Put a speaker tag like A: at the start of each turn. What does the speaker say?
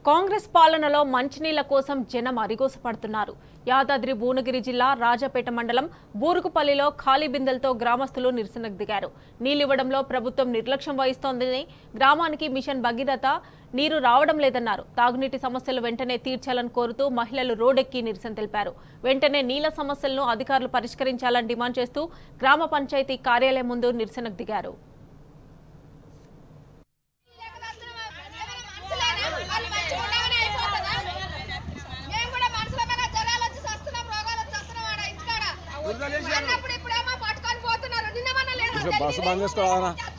A: కాంగ్రెస్ పాలనలో మంచినీళ్ల కోసం జనం అరిగోసపడుతున్నారు యాదాద్రి భువనగిరి జిల్లా రాజపేట మండలం బూరుగుపల్లిలో ఖాళీ బిందెలతో గ్రామస్తులు నిరసనకు దిగారు నీళ్లివ్వడంలో ప్రభుత్వం నిర్లక్ష్యం వహిస్తోందని గ్రామానికి మిషన్ భగీరథ నీరు రావడం లేదన్నారు తాగునీటి సమస్యలు వెంటనే తీర్చాలని కోరుతూ మహిళలు రోడ్డెక్కి నిరసన తెలిపారు వెంటనే నీళ్ల సమస్యలను అధికారులు పరిష్కరించాలని డిమాండ్ చేస్తూ గ్రామ పంచాయతీ కార్యాలయం ముందు నిరసనకు దిగారు
B: వాళ్ళు మంచిగా ఉండగానే అయిపోతుందా? మేము కూడా మనుషులమే కదా, జ్వరాలు వచ్చి చస్తున్నాం, రోగాలు వచ్చి చస్తున్నాం ఆడ ఇంటికాడ. అన్నప్పుడు ఇప్పుడేమో పట్టుకొని పోతున్నారు నిన్న మొన్న లేదు
C: బస్సు బంద్ చేసుకోవాలన్నా